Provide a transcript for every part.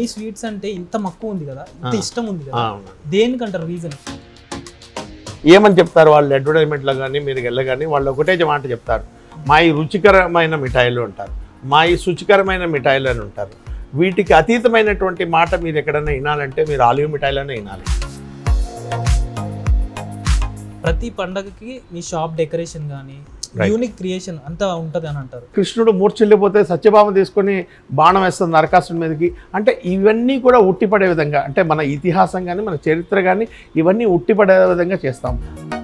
Sweets అంటే ఇంత మక్కువ ఉంది కదా ఇంత ఆ. ఇష్టం ఉంది ఆ, కదా అవును. దేనికంటారు రీజన్ ఏమని చెప్తారు వాళ్ళు అడ్వర్టైజ్మెంట్లో కానీ మీరు వెళ్ళగానే వాళ్ళు ఒకటే మాట చెప్తారు మా ఈ రుచికరమైన మిఠాయిలు అంటారు మా ఈ శుచికరమైన మిఠాయిలు అని ఉంటారు వీటికి అతీతమైనటువంటి మాట మీరు ఎక్కడైనా వినాలంటే మీరు ఆలివ్ మిఠాయిలోనే వినాలి ప్రతి పండగకి మీ షాప్ డెకరేషన్ కానీ Right. యూనిక్ క్రియేషన్ అంతా ఉంటది అని అంటారు కృష్ణుడు మూర్చెల్లిపోతే సత్యభామ తీసుకొని బాణం వేస్తుంది నరకాసుడి మీదకి అంటే ఇవన్నీ కూడా ఉట్టిపడే విధంగా అంటే మన ఇతిహాసం కానీ మన చరిత్ర కానీ ఇవన్నీ ఉట్టిపడే విధంగా చేస్తాం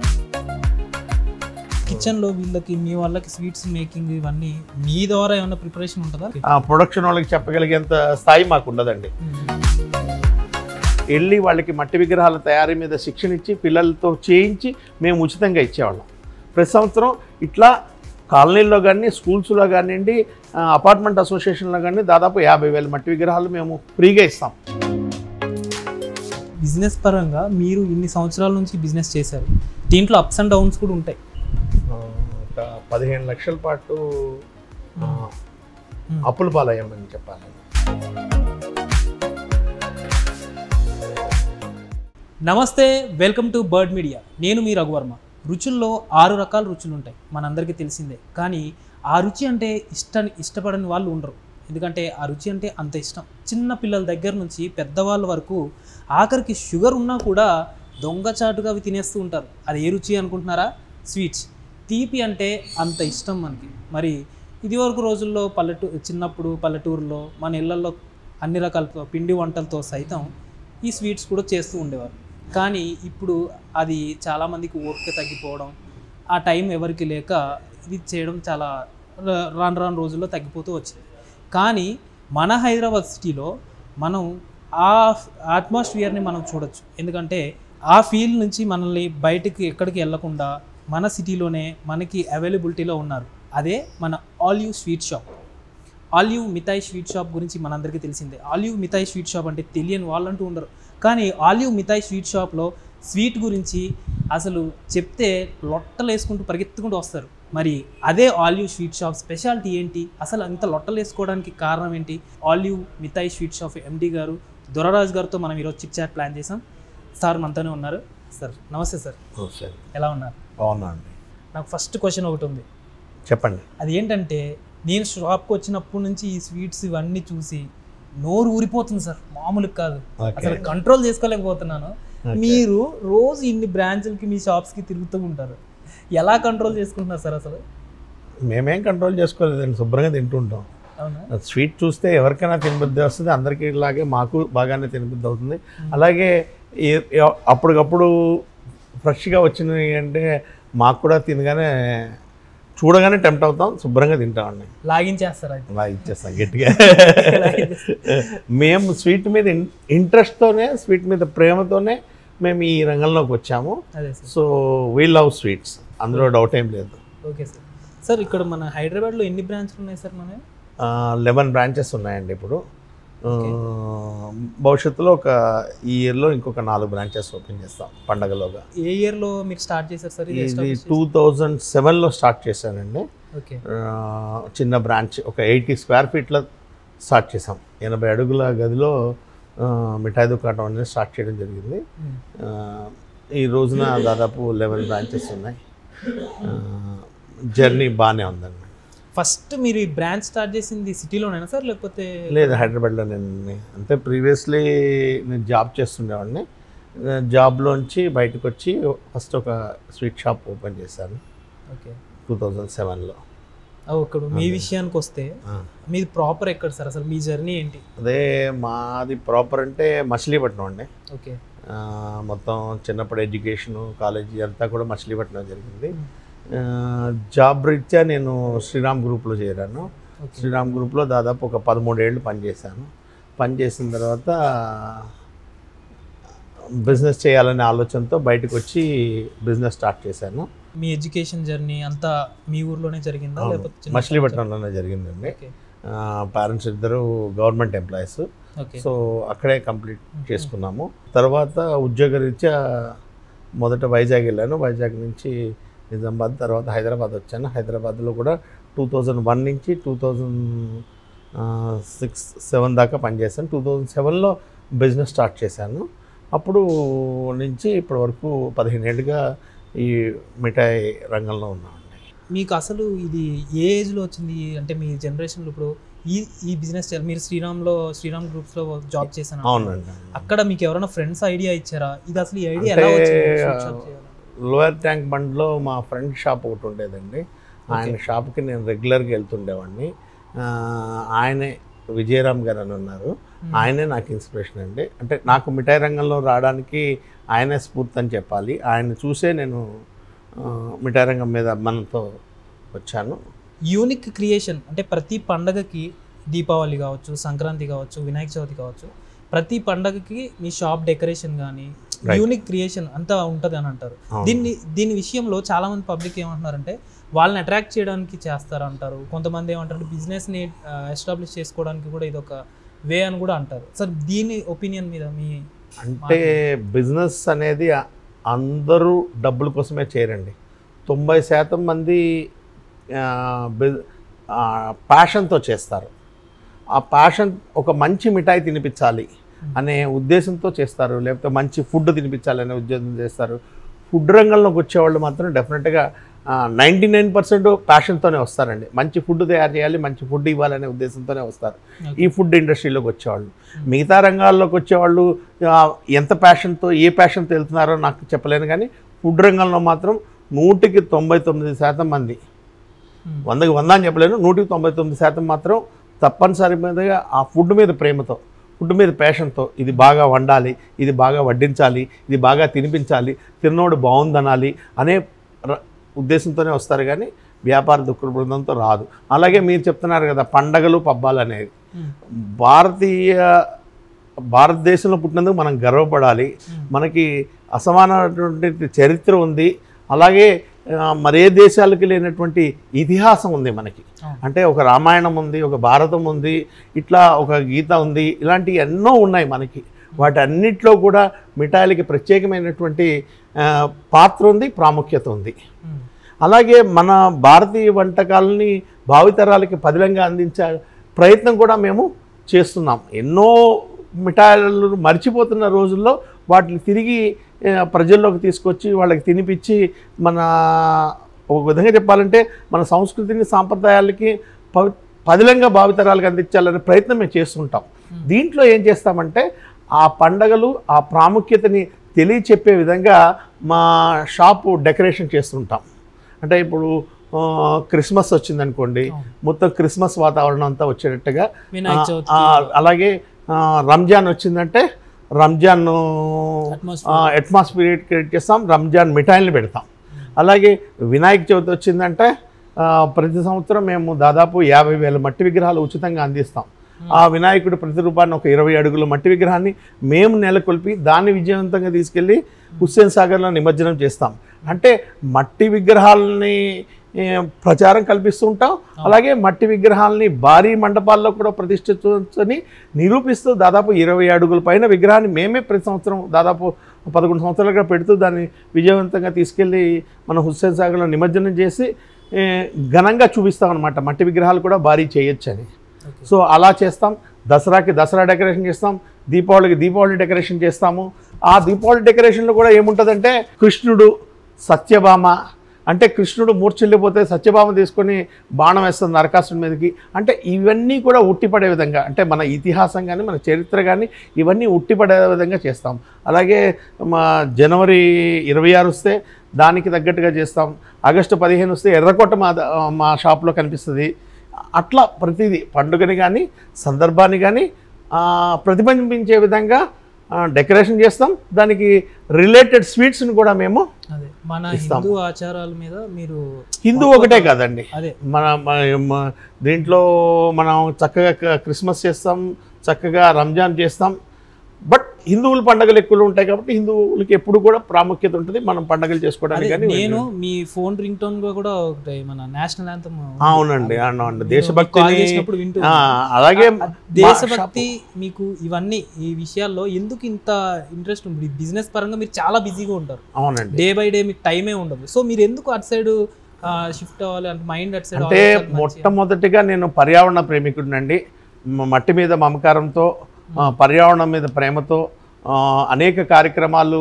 కిచెన్ లో వీళ్ళకి మీ వాళ్ళకి స్వీట్స్ మేకింగ్ ఇవన్నీ మీ ద్వారా ఏమైనా ప్రిపరేషన్ ఉంటుందా ఆ ప్రొడక్షన్ వాళ్ళకి చెప్పగలిగేంత స్థాయి మాకు ఉండదండి వెళ్ళి వాళ్ళకి మట్టి విగ్రహాల తయారీ మీద శిక్షణ ఇచ్చి పిల్లలతో చేయించి మేము ఉచితంగా ఇచ్చేవాళ్ళం ప్రతి సంవత్సరం ఇట్లా కాలనీల్లో కానీ స్కూల్స్లో కానివ్వండి ఆ, అపార్ట్మెంట్ అసోసియేషన్లో కానీ దాదాపు యాభై వేల మట్టి విగ్రహాలు మేము ఫ్రీగా ఇస్తాం బిజినెస్ పరంగా మీరు ఇన్ని సంవత్సరాల నుంచి బిజినెస్ చేశారు దీంట్లో అప్స్ అండ్ డౌన్స్ కూడా ఉంటాయి ఆ, ఒక పదిహేను లక్షల పాటు ఆ, Hmm. అప్పుల పాలయ్యామని చెప్పాలి నమస్తే వెల్కమ్ టు బర్డ్ మీడియా నేను మీ రఘువర్మ రుచుల్లో ఆరు రకాల రుచులు ఉంటాయి మనందరికీ తెలిసిందే కానీ ఆ రుచి అంటే ఇష్ట ఇష్టపడని వాళ్ళు ఉండరు ఎందుకంటే ఆ రుచి అంటే అంత ఇష్టం చిన్న పిల్లల దగ్గర నుంచి పెద్దవాళ్ళ వరకు ఆఖరికి షుగర్ ఉన్నా కూడా దొంగచాటుగా అవి తినేస్తూ ఉంటారు అది ఏ రుచి అనుకుంటున్నారా స్వీట్స్ తీపి అంటే అంత ఇష్టం మనకి మరి ఇదివరకు రోజుల్లో పల్లెటూ చిన్నప్పుడు పల్లెటూరులో మన ఇళ్లలో అన్ని రకాల పిండి వంటలతో సైతం ఈ స్వీట్స్ కూడా చేస్తూ ఉండేవారు కానీ ఇప్పుడు అది చాలామందికి ఓపిక తగ్గిపోవడం ఆ టైం ఎవరికి లేక ఇది చేయడం చాలా ర- రాను రాను రోజుల్లో తగ్గిపోతూ వచ్చింది కానీ మన హైదరాబాద్ సిటీలో మనం ఆ అట్మాస్ఫియర్ని మనం చూడొచ్చు ఎందుకంటే ఆ ఫీల్ నుంచి మనల్ని బయటికి ఎక్కడికి వెళ్ళకుండా మన సిటీలోనే మనకి అవైలబిలిటీలో ఉన్నారు అదే మన Olive sweet shop Olive Mithai sweet shop గురించి మనందరికీ తెలిసిందే ఆలివ్ మిఠాయి స్వీట్ షాప్ అంటే తెలియని వాళ్ళంటూ ఉండరు కానీ ఆలివ్ మిఠాయి స్వీట్ షాప్లో స్వీట్ గురించి అసలు చెప్తే లొట్టలు వేసుకుంటూ పరిగెత్తుకుంటూ వస్తారు మరి అదే ఆలివ్ స్వీట్ షాప్ స్పెషాలిటీ ఏంటి అసలు అంత లొట్టలు వేసుకోవడానికి కారణం ఏంటి Olive Mithai sweet shop MD గారు దొరరాజు గారితో మనం ఈరోజు చిక్ చాట్ ప్లాన్ చేసాం సార్ మనతోనే ఉన్నారు సార్ నమస్తే సార్ సరే ఎలా ఉన్నారు బాగున్నా అండి నాకు ఫస్ట్ క్వశ్చన్ ఒకటి ఉంది చెప్పండి అది ఏంటంటే నేను షాప్కి వచ్చినప్పటి నుంచి ఈ స్వీట్స్ ఇవన్నీ చూసి నోరు ఊరిపోతుంది సార్ మామూలుగా కాదు ఓకే అసలు కంట్రోల్ చేసుకోలేకపోతున్నాను Okay. మీరు రోజు ఇన్ని బ్రాంచులకి మీ షాప్స్కి తిరుగుతూ ఉంటారు ఎలా కంట్రోల్ చేసుకుంటున్నారు సార్ అసలు మేమేం కంట్రోల్ చేసుకోలేదండి శుభ్రంగా తింటుంటాం అవునా స్వీట్ చూస్తే ఎవరికైనా తినబుద్ధి వస్తుంది అందరికీ ఇలాగే మాకు బాగానే తినబుద్ధి అవుతుంది అలాగే ఏ- ఎ- అప్పటికప్పుడు ఫ్రెష్గా వచ్చినవి అంటే మాకు కూడా తినగానే చూడగానే టెంప్ట్ అవుతాం శుభ్రంగా తింటామండి లాగించేస్తారు అయితే అలా ఇచ్చేస్తాం గట్టిగా మేము స్వీట్ మీద ఇన్- ఇంట్రెస్ట్తోనే స్వీట్ మీద ప్రేమతోనే మేము ఈ రంగంలోకి వచ్చాము అదే sir so we love sweets అందులో డౌట్ ఏం లేదు ఓకే సార్ సార్ ఇక్కడ మన హైదరాబాద్లో ఎన్ని బ్రాంచ్లు ఉన్నాయి సార్ మన లెవెన్ బ్రాంచెస్ ఉన్నాయండి ఇప్పుడు ఆ, భవిష్యత్తులో ఒక ఈ ఇయర్లో ఇంకొక నాలుగు బ్రాంచెస్ ఓపెన్ చేస్తాం పండగలోగా ఏ ఇయర్లో మీరు స్టార్ట్ చేశారు సార్ ఇది ఇది establish టూ థౌజండ్ సెవెన్లో స్టార్ట్ చేశానండి చేసి- ఓకే ఆ, చిన్న బ్రాంచ్ ఒక ఎయిటీ స్క్వేర్ ఫీట్లో స్టార్ట్ చేసాం ఎనభై అడుగుల గదిలో ఆ, మిఠాయి దుకాణం అనేది స్టార్ట్ చేయడం జరిగింది మ్మ్. ఆ, ఈ రోజున దాదాపు లెవెన్ బ్రాంచెస్ ఉన్నాయి జర్నీ బాగానే ఉందండి ఫస్ట్ మీరు ఈ బ్రాంచ్ స్టార్ట్ చేసింది సిటీలోనేనా సార్ లేకపోతే లేదు హైదరాబాద్లో నేను అంటే ప్రీవియస్లీ నేను జాబ్ చేస్తుండేవాడిని జాబ్లోంచి బయటకు వచ్చి ఫస్ట్ ఒక స్వీట్ షాప్ ఓపెన్ చేశాను ఓకే టూ థౌజండ్ సెవెన్లో ఇక్కడ మీ విషయానికి వస్తే మీది ప్రాపర్ ఎక్కడ సార్ అసలు మీ జర్నీ ఏంటి అదే మాది ప్రాపర్ అంటే మచిలీపట్నం అండి ఓకే ఆ, మొత్తం చిన్నప్పుడు ఎడ్యుకేషను కాలేజీ అంతా కూడా మచిలీపట్నం జరిగింది ఆ, జాబ్ రీత్యా నేను శ్రీరామ్ గ్రూప్లో చేరాను ఓకే శ్రీరామ్ గ్రూప్లో దాదాపు ఒక పదమూడేళ్ళు పనిచేశాను పనిచేసిన తర్వాత బిజినెస్ చేయాలనే ఆలోచనతో బయటకు వచ్చి బిజినెస్ స్టార్ట్ చేశాను మీ ఎడ్యుకేషన్ జర్నీ అంతా మీ ఊర్లోనే జరిగిందా అవును. లేకపోతే చిన్న- మచిలీపట్నంలోనే జరిగిందండి ఓకే పేరెంట్స్ ఇద్దరు గవర్నమెంట్ ఎంప్లాయీస్ ఓకే సో అక్కడే కంప్లీట్ చేసుకున్నాము తర్వాత ఉద్యోగరీత్యా మొదట వైజాగ్ వెళ్ళాను వైజాగ్ నుంచి నిజామాబాద్ తర్వాత హైదరాబాద్ వచ్చాను హైదరాబాద్లో కూడా టూ థౌజండ్ వన్ నుంచి టూ థౌజండ్ సిక్స్ సెవెన్ దాకా పనిచేశాను టూ థౌజండ్ సెవెన్లో బిజినెస్ స్టార్ట్ చేశాను అప్పుడు నుంచి ఇప్పటి వరకు పదిహేను ఏళ్ళుగా ఈ మిఠాయి రంగంలో ఉన్నామండి మీకు అసలు ఇది ఏ ఏజ్లో వచ్చింది అంటే మీ జనరేషన్లో ఇప్పుడు ఈ ఈ బిజినెస్ చేయాలి మీరు శ్రీరామ్లో శ్రీరామ్ గ్రూప్స్లో జాబ్ చేశాను అవునండి అక్కడ మీకు ఎవరైనా ఫ్రెండ్స్ ఐడియా ఇచ్చారా ఇది అసలు ఈ ఐడియా ఎలా అంటే, వచ్చింది sweet shop చేయాలని? లోయర్ ట్యాంక్ బండ్లో మా ఫ్రెండ్ షాప్ ఒకటి ఉండేదండి ఆయన షాప్కి నేను రెగ్యులర్గా వెళ్తుండేవాడిని ఆ, ఆయనే విజయరామ్ గారు అని ఉన్నారు ఆయనే నాకు ఇన్స్పిరేషన్ అండి అంటే నాకు మిఠాయి రంగంలో రావడానికి ఆయనే స్ఫూర్తి అని చెప్పాలి ఆయన చూసే నేను ఆ, మిఠాయి రంగం మీద మనతో వచ్చాను యూనిక్ క్రియేషన్ అంటే ప్రతి పండగకి దీపావళి కావచ్చు సంక్రాంతి కావచ్చు వినాయక చవితి కావచ్చు ప్రతి పండగకి మీ షాప్ డెకరేషన్ కానీ Right. యూనిక్ క్రియేషన్ అంతా ఉంటుంది అని అంటారు అవును. దీన్ని దీని విషయంలో చాలా మంది పబ్లిక్ ఏమంటున్నారంటే వాళ్ళని అట్రాక్ట్ చేయడానికి చేస్తారు అంటారు కొంతమంది ఏమంటారు బిజినెస్ని ఎస్టాబ్లిష్ చేసుకోవడానికి కూడా ఇది ఒక వే అని కూడా అంటారు సార్ దీని ఒపీనియన్ మీద మీ అంటే బిజినెస్ అనేది అ- అందరూ డబ్బుల కోసమే చేయరండి తొంభై శాతం మంది ప్యాషన్తో చేస్తారు ఆ ప్యాషన్ ఒక మంచి మిఠాయి తినిపించాలి అనే ఉద్దేశంతో చేస్తారు లేకపోతే మంచి ఫుడ్ తినిపించాలి అనే ఉద్దేశం చేస్తారు ఫుడ్ రంగంలోకి వచ్చేవాళ్ళు మాత్రం డెఫినెట్గా నైంటీ నైన్ పర్సెంట్ ప్యాషన్తోనే వస్తారండి మంచి ఫుడ్ తయారు చేయాలి మంచి ఫుడ్ ఇవ్వాలనే ఉద్దేశంతోనే వస్తారు ఈ ఫుడ్ ఇండస్ట్రీలోకి వచ్చేవాళ్ళు మిగతా రంగాల్లోకి వచ్చేవాళ్ళు ఆ, ఎంత ప్యాషన్తో ఏ ప్యాషన్తో వెళ్తున్నారో నాకు చెప్పలేను కానీ ఫుడ్ రంగంలో మాత్రం నూటికి తొంభై తొమ్మిది శాతం మంది Hmm. వందకి వంద అని చెప్పలేను నూటికి తొంభై తొమ్మిది శాతం మాత్రం తప్పనిసరి మీదగా ఆ ఫుడ్ మీద ప్రేమతో ఫుడ్ మీద ప్యాషన్తో ఇది బాగా వండాలి ఇది బాగా వడ్డించాలి ఇది బాగా తినిపించాలి తిన్నోడు బాగుందనాలి అనే ర- ఉద్దేశంతోనే వస్తారు కానీ వ్యాపార దుక్కుల బృందంతో రాదు అలాగే మీరు చెప్తున్నారు కదా పండగలు పబ్బాలు అనేది Hmm. భారతీయ భారతదేశంలో పుట్టినందుకు మనం గర్వపడాలి Hmm. మనకి అసమానమైనటువంటి చరిత్ర ఉంది అలాగే ఆ, మరే దేశాలకి లేనటువంటి ఇతిహాసం ఉంది మనకి అవును. అంటే ఒక రామాయణం ఉంది ఒక భారతం ఉంది ఇట్లా ఒక గీత ఉంది ఇలాంటివి ఎన్నో ఉన్నాయి మనకి వాటన్నిటిలో కూడా మిఠాయిలకి ప్రత్యేకమైనటువంటి ఆ, పాత్ర ఉంది ప్రాముఖ్యత ఉంది Hmm. అలాగే మన భారతీయ వంటకాలని భావితరాలకి పదిలంగా అందించే ప్రయత్నం కూడా మేము చేస్తున్నాం ఎన్నో మిఠాయిలు మర్చిపోతున్న రోజుల్లో వాటిని తిరిగి ఆ, ప్రజల్లోకి తీసుకొచ్చి వాళ్ళకి తినిపించి మన ఒక విధంగా చెప్పాలంటే మన సంస్కృతిని సాంప్రదాయాలకి పవి పదిలంగా భావితరాలకు అందించాలనే ప్రయత్నం మేము చేస్తుంటాం దీంట్లో ఏం చేస్తామంటే ఆ పండగలు ఆ ప్రాముఖ్యతని తెలియచెప్పే విధంగా మా షాపు డెకరేషన్ చేస్తుంటాం అంటే ఇప్పుడు ఆ, క్రిస్మస్ వచ్చిందనుకోండి అవును. మొత్తం క్రిస్మస్ వాతావరణం అంతా వచ్చేటట్టుగా వినాయక ఆ, చవితికి ఆ, అలాగే ఆ, రంజాన్ వచ్చిందంటే రంజాన్ Atmosphere. అట్మాస్ఫియర్ క్రియేట్ చేస్తాం రంజాన్ మిఠాయిలు పెడతాం అలాగే వినాయక చవితి వచ్చిందంటే ఆ, ప్రతి సంవత్సరం మేము దాదాపు యాభై వేల మట్టి విగ్రహాలు ఉచితంగా అందిస్తాం ఆ వినాయకుడి ప్రతిరూపాన్ని ఒక ఇరవై అడుగుల మట్టి విగ్రహాన్ని మేము నెలకొల్పి దాన్ని విజయవంతంగా తీసుకెళ్ళి హుస్సేన్ సాగర్లో నిమజ్జనం చేస్తాం అంటే మట్టి విగ్రహాలని ఏ, ప్రచారం కల్పిస్తూ ఉంటాం అలాగే మట్టి విగ్రహాలని భారీ మండపాల్లో కూడా ప్రతిష్ఠించని నిరూపిస్తూ దాదాపు ఇరవై అడుగుల పైన విగ్రహాన్ని మేమే ప్రతి సంవత్సరం దాదాపు పదకొండు సంవత్సరాలుగా పెడుతూ దాన్ని విజయవంతంగా తీసుకెళ్ళి మన హుస్సేన్ సాగర్లో నిమజ్జనం చేసి ఏ, ఘనంగా చూపిస్తాం అనమాట మట్టి విగ్రహాలు కూడా భారీ చేయొచ్చని Okay. సో అలా చేస్తాం దసరాకి దసరా డెకరేషన్ చేస్తాం దీపావళికి దీపావళి డెకరేషన్ చేస్తాము ఆ దీపావళి డెకరేషన్లో కూడా ఏముంటుందంటే కృష్ణుడు సత్యభామ అంటే కృష్ణుడు మూర్చెల్లిపోతే సత్యభామ తీసుకొని బాణం వేస్తుంది నరకాసుడి మీదకి అంటే ఇవన్నీ కూడా ఉట్టిపడే విధంగా అంటే మన ఇతిహాసం కానీ మన చరిత్ర కానీ ఇవన్నీ ఉట్టిపడే విధంగా చేస్తాం అలాగే మా జనవరి ఇరవై ఆరు వస్తే దానికి తగ్గట్టుగా చేస్తాం ఆగస్టు పదిహేను వస్తే ఎర్రకోట మా ద- మా షాప్లో కనిపిస్తుంది అట్లా ప్రతిదీ పండుగని కానీ సందర్భాన్ని కానీ ప్రతిబింబించే విధంగా ఆ, డెకరేషన్ చేస్తాం దానికి రిలేటెడ్ స్వీట్స్ని కూడా మేము అదే మన ఇస్తాం. హిందూ ఆచారాల మీద మీరు హిందూ ఒకటే కాదండి అదే మన మన- మ- దీంట్లో మనం చక్కగా క- క్రిస్మస్ చేస్తాం చక్కగా రంజాన్ చేస్తాం బట్ హిందువుల పండుగలు ఎక్కువ ఉంటాయి కాబట్టి హిందువులకి ఎప్పుడు కూడా ప్రాముఖ్యత ఉంటుంది మనం పండుగలు చేసుకోవడానికి అదే కానీ నేను మీ ఫోన్ రింగ్ టోన్ గా కూడా ఒకటి మన నేషనల్ యాంథమ్ అవునండి అవునండి కాల్ దేశభక్తిని చేసినప్పుడు వింటూ ఆ, అలాగే ఆ, మా దేశభక్తి మీకు ఇవన్నీ ఈ విషయాల్లో ఎందుకు ఇంత ఇంట్రెస్ట్ ఉంది బిజినెస్ పరంగా మీరు చాలా బిజీగా ఉంటారు అవునండి డే బై డే మీకు టైమే ఉండదు సో మీరు ఎందుకు అటు సైడ్ షిఫ్ట్ అవ్వాలి అంటే మైండ్ అటు సైడ్ అంటే మొట్టమొదటిగా నేను పర్యావరణ ప్రేమికుడినండి మ- మట్టి మీద మమకారంతో ఆ, పర్యావరణం మీద ప్రేమతో ఆ, అనేక కార్యక్రమాలు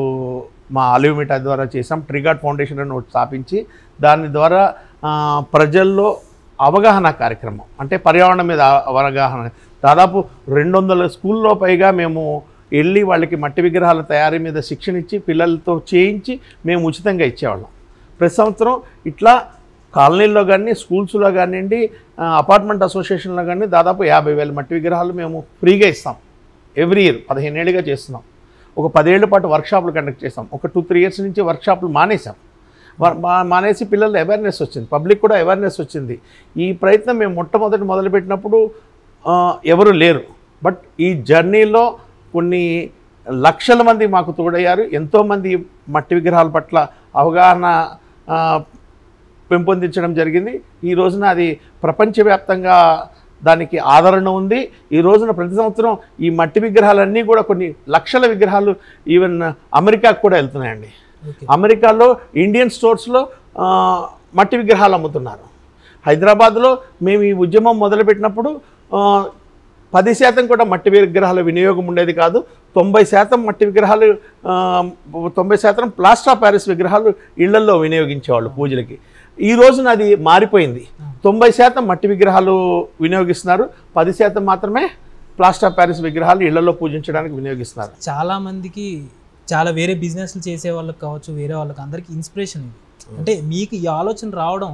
మా ఆలివ్ మిఠాయి ద్వారా చేసాం ట్రిగార్డ్ ఫౌండేషన్ అని ఒకటి స్థాపించి దాని ద్వారా ఆ, ప్రజల్లో అవగాహన కార్యక్రమం అంటే పర్యావరణం మీద అవ- అవగాహన దాదాపు రెండు వందల స్కూల్లో పైగా మేము వెళ్ళి వాళ్ళకి మట్టి విగ్రహాల తయారీ మీద శిక్షణ ఇచ్చి పిల్లలతో చేయించి మేము ఉచితంగా ఇచ్చేవాళ్ళం ప్రతి సంవత్సరం ఇట్లా కాలనీల్లో కానీ స్కూల్స్లో కానివ్వండి ఆ, అపార్ట్మెంట్ అసోసియేషన్లో కానీ దాదాపు యాభై వేల మట్టి విగ్రహాలు మేము ఫ్రీగా ఇస్తాం ఎవ్రీ ఇయర్ పదిహేను ఏళ్ళుగా చేస్తున్నాం ఒక పదేళ్ల పాటు వర్క్షాపులు కండక్ట్ చేస్తాం ఒక టూ త్రీ ఇయర్స్ నుంచి వర్క్షాపులు మానేసాం వా- మా- మానేసి పిల్లలు అవేర్నెస్ వచ్చింది పబ్లిక్ కూడా అవేర్నెస్ వచ్చింది ఈ ప్రయత్నం మేము మొట్టమొదటి మొదలుపెట్టినప్పుడు ఆ, ఎవరు లేరు బట్ ఈ జర్నీలో కొన్ని లక్షల మంది మాకు తోడయ్యారు ఎంతోమంది మట్టి విగ్రహాల పట్ల అవగాహన ఆ, పెంపొందించడం జరిగింది ఈ రోజున అది ప్రపంచవ్యాప్తంగా దానికి ఆదరణ ఉంది ఈ రోజున ప్రతి సంవత్సరం ఈ మట్టి విగ్రహాలన్నీ కూడా కొన్ని లక్షల విగ్రహాలు ఈవెన్ అమెరికాకు కూడా వెళ్తున్నాయండి ఓకే అమెరికాలో ఇండియన్ స్టోర్స్లో ఆ, మట్టి విగ్రహాలు అమ్ముతున్నారు హైదరాబాద్లో మేము ఈ ఉద్యమం మొదలుపెట్టినప్పుడు ఆ, పది శాతం కూడా మట్టి విగ్రహాల వినియోగం ఉండేది కాదు తొంభై శాతం మట్టి విగ్రహాలు ఆ, తొంభై శాతం ప్లాస్టర్ ఆఫ్ ప్యారిస్ విగ్రహాలు ఇళ్లల్లో వినియోగించేవాళ్ళు పూజలకి ఈ రోజున అది మారిపోయింది తొంభై శాతం మట్టి విగ్రహాలు వినియోగిస్తున్నారు పది శాతం మాత్రమే ప్లాస్టర్ ఆఫ్ ప్యారిస్ విగ్రహాలు ఇళ్లలో పూజించడానికి వినియోగిస్తున్నారు చాలా మందికి చాలా వేరే బిజినెస్లు చేసే వాళ్ళకి కావచ్చు వేరే వాళ్ళకి అందరికి ఇన్స్పిరేషన్ ఇది అంటే మీకు ఈ ఆలోచన రావడం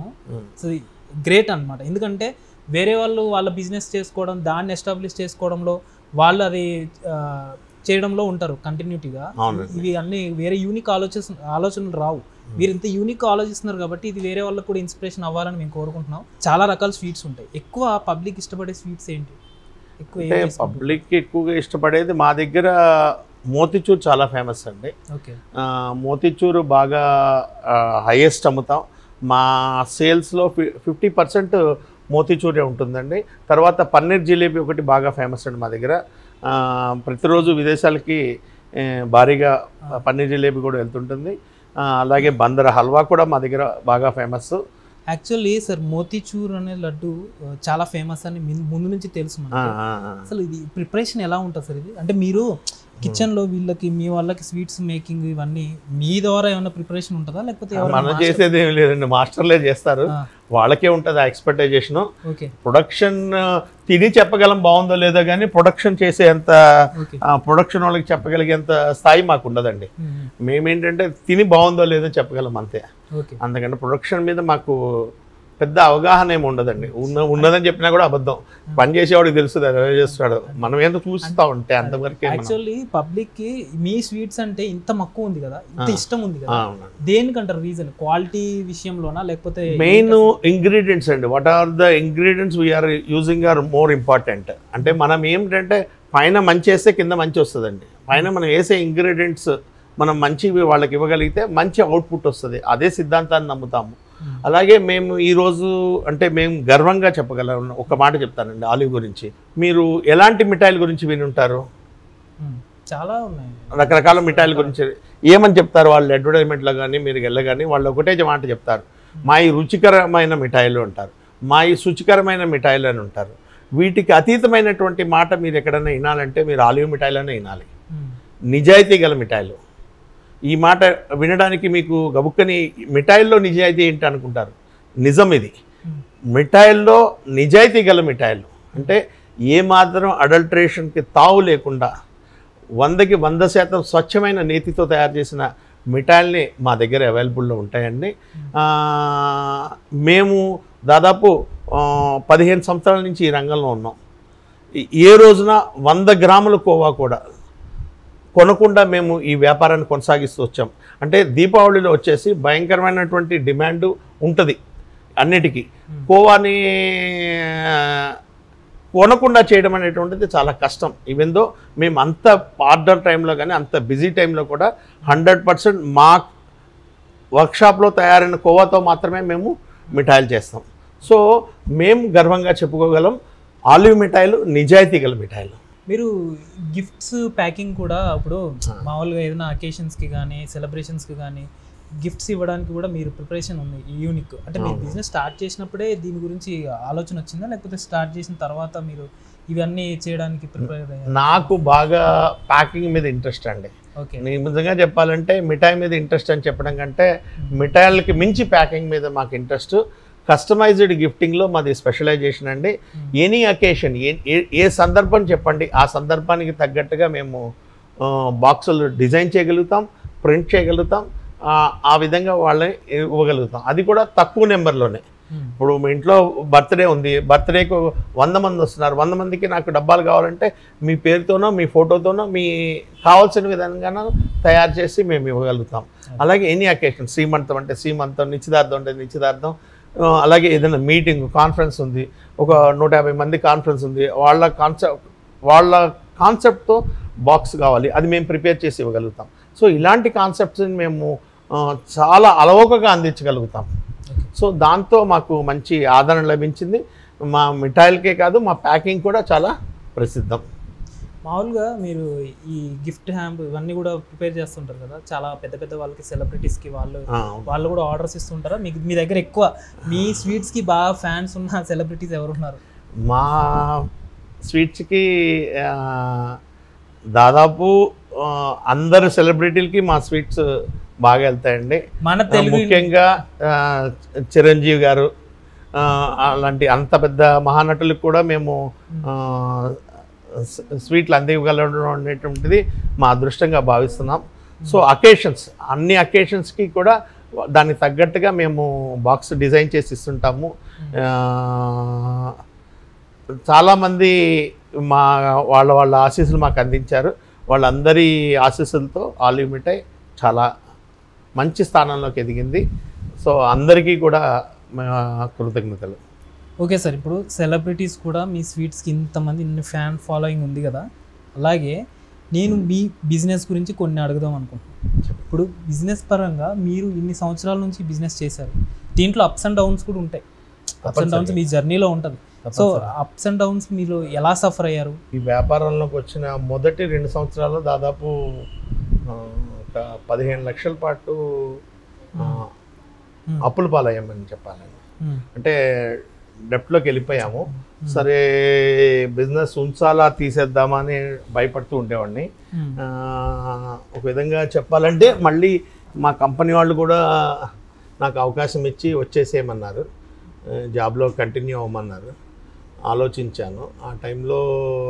గ్రేట్ అన్నమాట ఎందుకంటే వేరే వాళ్ళు వాళ్ళ బిజినెస్ చేసుకోవడం దాన్ని ఎస్టాబ్లిష్ చేసుకోవడంలో వాళ్ళు అది ఆ, చేయడంలో ఉంటారు కంటిన్యూటీగా అవునండి. ఇవి అన్ని వేరే యూనిక్ ఆలోచన ఆలోచనలు రావు మీరు ఇంత యూనిక్ ఆలోచిస్తున్నారు కాబట్టి ఇది వేరే వాళ్ళకి కూడా ఇన్స్పిరేషన్ అవ్వాలని మేము కోరుకుంటున్నాం చాలా రకాల స్వీట్స్ ఉంటాయి ఎక్కువ పబ్లిక్ ఇష్టపడే స్వీట్స్ ఏంటి ఎక్కువ ఏం అంటే చేసుకుంటారు? పబ్లిక్ ఎక్కువగా ఇష్టపడేది మా దగ్గర మోతిచూర్ చాలా ఫేమస్ అండి ఓకే ఆ, మోతిచూరు బాగా హైయెస్ట్ అమ్ముతాం మా సేల్స్లో ఫి ఫిఫ్టీ పర్సెంట్ మోతిచూరే ఉంటుందండి తర్వాత పన్నీర్ జిలేబీ ఒకటి బాగా ఫేమస్ అండి మా దగ్గర ఆ, ప్రతిరోజు విదేశాలకి ఏ, భారీగా పన్నీర్ జిలేబీ కూడా వెళ్తుంటుంది ఆ, అలాగే బందర హల్వా కూడా మా దగ్గర బాగా ఫేమస్ యాక్చువల్లీ సార్ మోతీచూర్ అనే లడ్డు ఆ, చాలా ఫేమస్ అని మిన్- ముందు నుంచి తెలుసు మనకి అసలు ఇది ప్రిపరేషన్ ఎలా ఉంటుంది సార్ ఇది అంటే మీరు కిచెన్ లో వీళ్ళకి మీ వాళ్ళకి స్వీట్స్ మేకింగ్ ఇవన్నీ మీ ద్వారా ఏమైనా ప్రిపరేషన్ ఉంటుందా లేకపోతే ఎవరైనా మనం master- చేసేది ఏమి లేదండి మాస్టర్లే చేస్తారు ఆ, వాళ్ళకే ఉంటుంది ఆ ఎక్స్పెక్టైజేషను ఓకే ప్రొడక్షన్ తిని చెప్పగలం బాగుందో లేదో కానీ ప్రొడక్షన్ చేసే అంత ఓకే ప్రొడక్షన్ వాళ్ళకి చెప్పగలిగేంత స్థాయి మాకు ఉండదండి ఉమ్, మేమేంటంటే తిని బాగుందో లేదో చెప్పగలం అంతే ఓకే అందుకంటే ప్రొడక్షన్ మీద మాకు పెద్ద అవగాహన ఏమి ఉండదండి ఉన్న ఉన్నదని చెప్పినా కూడా అబద్ధం పని చేసేవాడికి తెలుస్తుంది అది ఎలా చేస్తాడు మనం ఏంటో చూస్తూ ఉంటే అంతవరకే మనం యాక్చువల్లీ పబ్లిక్ కి మీ స్వీట్స్ అంటే ఇంత మక్కువ ఉంది కదా ఇంత ఇష్టం ఉంది కదా ఆ, అవునండి. దేనికంటారు రీజన్ క్వాలిటీ విషయంలోనా లేకపోతే మెయిన్ ఇంగ్రీడియంట్స్ అండి what are the ingredients we are using are more important అంటే మనం ఏమిటంటే పైన మంచి వేస్తే కింద మంచి వస్తుందండి పైన మనం వేసే ఇంగ్రీడియంట్స్ మనం మంచివి వాళ్ళకి ఇవ్వగలిగితే మంచి అవుట్పుట్ వస్తుంది అదే సిద్ధాంతాన్ని నమ్ముతాము Hmm. అలాగే మేము ఈరోజు అంటే మేము గర్వంగా చెప్పగలం ఒక మాట చెప్తానండి ఆలివ్ గురించి మీరు ఎలాంటి మిఠాయిల గురించి విని ఉంటారు ఉమ్, చాలా ఉన్నాయి రకరకాల మిఠాయిల గురించి ఏమని చెప్తారు వాళ్ళు అడ్వర్టైజ్మెంట్లో కానీ మీరు వెళ్ళగాని వాళ్ళు ఒకటే మాట చెప్తారు మా ఈ రుచికరమైన మిఠాయిలు అంటారు మా ఈ శుచికరమైన మిఠాయిలు అని ఉంటారు వీటికి అతీతమైనటువంటి మాట మీరు ఎక్కడైనా వినాలంటే మీరు ఆలివ్ మిఠాయిలనే వినాలి ఉమ్, నిజాయితీ గల మిఠాయిలు ఈ మాట వినడానికి మీకు గబుక్కని మిఠాయిల్లో నిజాయితీ ఏంటి అనుకుంటారు నిజం ఇది ఉమ్, మిఠాయిల్లో నిజాయితీ గల మిఠాయిలు అంటే ఏ మాత్రం అడల్ట్రేషన్కి తావు లేకుండా వందకి వంద శాతం స్వచ్ఛమైన నేతితో తయారు చేసిన మిఠాయిల్ని మా దగ్గర అవైలబుల్లో ఉంటాయండి ఆ, మేము దాదాపు ఆ, పదిహేను సంవత్సరాల నుంచి ఈ రంగంలో ఉన్నాం ఈ- ఏ రోజున వంద గ్రాముల కోవా కూడా కొనకుండా మేము ఈ వ్యాపారాన్ని కొనసాగిస్తూ వచ్చాం అంటే దీపావళిలో వచ్చేసి భయంకరమైనటువంటి డిమాండ్ ఉంటుంది అన్నిటికీ కోవాని ఆ, కొనకుండా చేయడం అనేటువంటిది చాలా కష్టం ఈవెందో మేము అంత ఆర్డర్ టైంలో కానీ అంత బిజీ టైంలో కూడా హండ్రెడ్ పర్సెంట్ మా వర్క్షాప్లో తయారైన కోవాతో మాత్రమే మేము మిఠాయిలు చేస్తాం సో మేము గర్వంగా చెప్పుకోగలం ఆలివ్ మిఠాయిలు నిజాయితీ గల మిఠాయిలు మీరు గిఫ్ట్స్ ప్యాకింగ్ కూడా ఇప్పుడు మామూలుగా ఏదైనా అకేషన్స్కి కానీ సెలబ్రేషన్స్కి కానీ గిఫ్ట్స్ ఇవ్వడానికి కూడా మీరు ప్రిపరేషన్ ఉంది యూనిక్ అంటే మీరు బిజినెస్ స్టార్ట్ చేసినప్పుడే దీని గురించి ఆలోచన వచ్చిందా లేకపోతే స్టార్ట్ చేసిన తర్వాత మీరు ఇవన్నీ చేయడానికి ప్రిపేర్ అయ్యారు నాకు బాగా ప్యాకింగ్ మీద ఇంట్రెస్ట్ అండి ఓకే నేను నిజంగా చెప్పాలంటే మిఠాయి మీద ఇంట్రెస్ట్ అని చెప్పడం కంటే మిఠాయిలకి మించి ప్యాకింగ్ మీద మాకు ఇంట్రెస్ట్ కస్టమైజ్డ్ గిఫ్టింగ్లో మాది స్పెషలైజేషన్ అండి ఎనీ అకేషన్ ఏ ఏ సందర్భం చెప్పండి ఆ సందర్భానికి తగ్గట్టుగా మేము బాక్సులు డిజైన్ చేయగలుగుతాం ప్రింట్ చేయగలుగుతాం ఆ, ఆ విధంగా వాళ్ళని ఇవ్వగలుగుతాం అది కూడా తక్కువ నెంబర్లోనే ఇప్పుడు మీ ఇంట్లో బర్త్డే ఉంది బర్త్డేకి వంద మంది వస్తున్నారు వంద మందికి నాకు డబ్బాలు కావాలంటే మీ పేరుతోనో మీ ఫోటోతోనో మీ కావాల్సిన విధంగా తయారు చేసి మేము ఇవ్వగలుగుతాం అలాగే ఎనీ అకేషన్ శ్రీమంతం అంటే శ్రీమంతం నిశ్చితార్థం అంటే నిశ్చితార్థం ఆ, అలాగే ఏదైనా మీటింగ్ కాన్ఫరెన్స్ ఉంది ఒక నూట యాభై మంది కాన్ఫరెన్స్ ఉంది వాళ్ళ కాన్సెప్ట్ వాళ్ళ కాన్సెప్ట్తో బాక్స్ కావాలి అది మేము ప్రిపేర్ చేసి ఇవ్వగలుగుతాం సో ఇలాంటి కాన్సెప్ట్స్ని మేము ఆ, చాలా అలవోకగా అందించగలుగుతాం సో దాంతో మాకు మంచి ఆదరణ లభించింది మా మిఠాయిలకే కాదు మా ప్యాకింగ్ కూడా చాలా ప్రసిద్ధం మామూలుగా మీరు ఈ గిఫ్ట్ హ్యాంప్ ఇవన్నీ కూడా ప్రిపేర్ చేస్తుంటారు కదా చాలా పెద్ద పెద్ద వాళ్ళకి సెలబ్రిటీస్కి వాళ్ళు ఆ, వాళ్ళు కూడా ఆర్డర్స్ ఇస్తుంటారా మీకు మీ దగ్గర ఎక్కువ మీ స్వీట్స్కి బాగా ఫ్యాన్స్ ఉన్న సెలబ్రిటీస్ ఎవరు ఉన్నారు మా స్వీట్స్కి ఆ, దాదాపు ఆ, అందరు సెలబ్రిటీలకి మా స్వీట్స్ బాగా వెళ్తాయండి మన ఆ, తెలుగు ముఖ్యంగా ఆ, చిరంజీవి గారు ఆ, అలాంటి అంత పెద్ద మహానటులకు కూడా మేము ఆ, స్వీ- స్వీట్లు అందివ్వగలడం అనేటువంటిది మా అదృష్టంగా భావిస్తున్నాం సో అకేషన్స్ అన్ని అకేషన్స్కి కూడా దానికి తగ్గట్టుగా మేము బాక్స్ డిజైన్ చేసి ఇస్తుంటాము ఆ, చాలామంది మా వాళ్ళ వాళ్ళ ఆశీస్సులు మాకు అందించారు వాళ్ళందరి ఆశీస్సులతో ఆలివ్ మిఠాయి చాలా మంచి స్థానంలోకి ఎదిగింది సో అందరికీ కూడా మా కృతజ్ఞతలు ఓకే సార్ ఇప్పుడు సెలబ్రిటీస్ కూడా మీ స్వీట్స్కి ఇంతమంది ఇన్ని ఫ్యాన్ ఫాలోయింగ్ ఉంది కదా అలాగే నేను మీ బిజినెస్ గురించి కొన్ని అడుగుదాం అనుకుంటున్నాను ఇప్పుడు బిజినెస్ పరంగా మీరు ఇన్ని సంవత్సరాల నుంచి బిజినెస్ చేశారు దీంట్లో అప్స్ అండ్ డౌన్స్ కూడా ఉంటాయి అప్స్ అండ్ డౌన్స్ మీ జర్నీలో ఉంటుంది సో అప్స్ అండ్ డౌన్స్ మీరు ఎలా సఫర్ అయ్యారు ఈ వ్యాపారంలోకి వచ్చిన మొదటి రెండు సంవత్సరాల్లో దాదాపు ఆ, ఒక పదిహేను లక్షల పాటు ఆ, Hmm. అప్పుల పాలయ్యామని చెప్పాలండి మ్మ్. అంటే డెప్ట్లోకి వెళ్ళిపోయాము సరే బిజినెస్ ఉంచాలా తీసేద్దామా అని భయపడుతూ ఉండేవాడిని మ్మ్. ఆ, ఒక విధంగా చెప్పాలంటే మళ్ళీ మా కంపెనీ వాళ్ళు కూడా నాకు అవకాశం ఇచ్చి వచ్చేసేయమన్నారు ఆ, జాబ్లో కంటిన్యూ అవ్వమన్నారు ఆలోచించాను ఆ టైంలో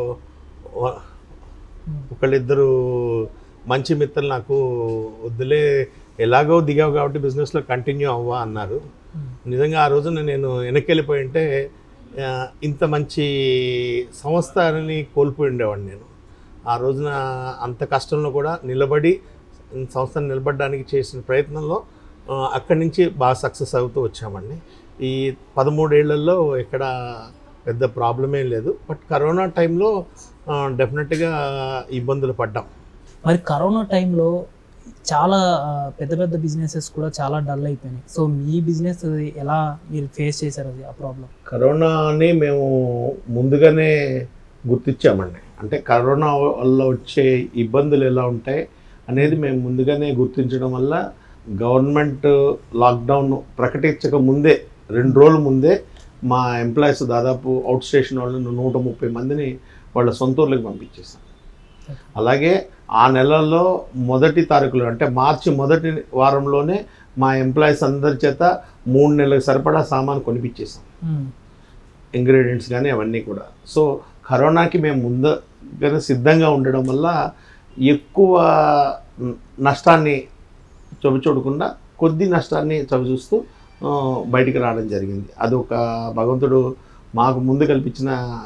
వ- ఒకళ్ళిద్దరు మంచి మిత్రులు నాకు వద్దులే ఎలాగో దిగావు కాబట్టి బిజినెస్లో కంటిన్యూ అవ్వా అన్నారు మ్మ్. నిజంగా ఆ రోజున నేను వెనక్కి వెళ్ళిపోయి ఉంటే ఆ, ఇంత మంచి సంస్థని కోల్పోయి ఉండేవాడిని నేను ఆ రోజున అంత కష్టంలో కూడా నిలబడి సంస్థను నిలబడడానికి చేసిన ప్రయత్నంలో ఆ, అక్కడి నుంచి బాగా సక్సెస్ అవుతూ వచ్చామండి ఈ పదమూడేళ్లలో ఎక్కడ పెద్ద ప్రాబ్లమే లేదు బట్ కరోనా టైంలో డెఫినెట్గా ఇబ్బందులు పడ్డాం మరి కరోనా టైంలో చాలా ఆ, పెద్ద పెద్ద బిజినెసెస్ కూడా చాలా డల్ అయిపోయినాయి సో మీ బిజినెస్ ఎలా మీరు ఫేస్ చేశారు అది ఆ ప్రాబ్లం కరోనాని మేము ముందుగానే గుర్తించామండి అంటే కరోనా వల్ల వచ్చే ఇబ్బందులు ఎలా ఉంటాయి అనేది మేము ముందుగానే గుర్తించడం వల్ల గవర్నమెంట్ లాక్డౌన్ ప్రకటించక ముందే రెండు రోజుల ముందే మా ఎంప్లాయీస్ దాదాపు అవుట్ స్టేషన్ వాళ్ళని నూట ముప్పై మందిని వాళ్ళ సొంత ఊర్లకు పంపించేసాం అలాగే ఆ నెలలో మొదటి తారీఖులో అంటే మార్చి మొదటి వారంలోనే మా ఎంప్లాయీస్ అందరి చేత మూడు నెలలకు సరిపడా సామాన్ కొనిపించేసాం ఇంగ్రీడియంట్స్ కానీ అవన్నీ కూడా సో కరోనాకి మేము ముందుగానే సిద్ధంగా ఉండడం వల్ల ఎక్కువ న- నష్టాన్ని చవిచూడకుండా కొద్ది నష్టాన్ని చవిచూస్తూ ఆ, బయటికి రావడం జరిగింది అది ఒక భగవంతుడు మాకు ముందు కల్పించిన